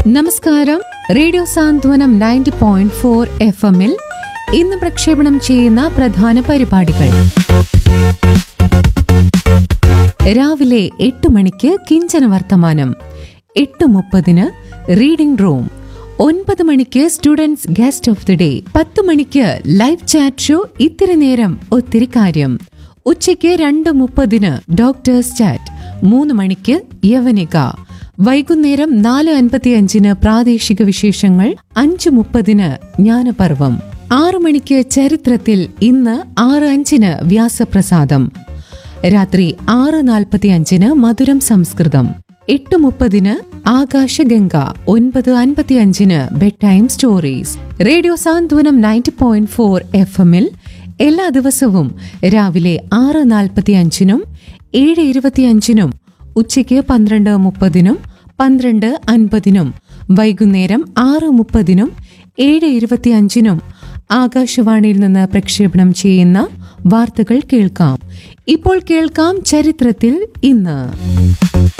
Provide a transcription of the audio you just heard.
നമസ്കാരം radio Santhwanam ninety point four F എമ്മിൽ ഇന്ന് പ്രക്ഷേപണം ചെയ്യുന്ന പ്രധാന പരിപാടികൾ രാവിലെ എട്ട് മണിക്ക് കിഞ്ചന വർത്തമാനം എട്ട് മുപ്പതിന് റീഡിംഗ് റൂം ഒൻപത് മണിക്ക് students guest of the day പത്ത് മണിക്ക് ലൈവ് ചാറ്റ് ഷോ ഇത്തിരി നേരം ഒത്തിരി കാര്യം ഉച്ചയ്ക്ക് രണ്ട് മുപ്പതിന് ഡോക്ടേഴ്സ് ചാറ്റ് മൂന്ന് മണിക്ക് യവനിക വൈകുന്നേരം നാല് അൻപത്തിയഞ്ചിന് പ്രാദേശിക വിശേഷങ്ങൾ അഞ്ച് മുപ്പതിന് ജ്ഞാനപർവം ആറു മണിക്ക് ചരിത്രത്തിൽ ഇന്ന് ആറ് അഞ്ചിന് വ്യാസപ്രസാദം രാത്രി ആറ് നാൽപ്പത്തി അഞ്ചിന് മധുരം സംസ്കൃതം എട്ട് മുപ്പതിന് ആകാശഗംഗ ഒൻപത് അൻപത്തി അഞ്ചിന് bed time stories radio Santhwanam ninety point four F എമ്മിൽ എല്ലാ ദിവസവും രാവിലെ ആറ് നാൽപ്പത്തി അഞ്ചിനും ഏഴ് ഇരുപത്തിയഞ്ചിനും ഉച്ചയ്ക്ക് പന്ത്രണ്ട് മുപ്പതിനും പന്ത്രണ്ട് അൻപതിനും വൈകുന്നേരം ആറ് മുപ്പതിനും ഏഴ് ഇരുപത്തിയഞ്ചിനും ആകാശവാണിയിൽ നിന്ന് പ്രക്ഷേപണം ചെയ്യുന്ന വാർത്തകൾ കേൾക്കാം ഇപ്പോൾ കേൾക്കാം ചരിത്രത്തിൽ ഇന്ന്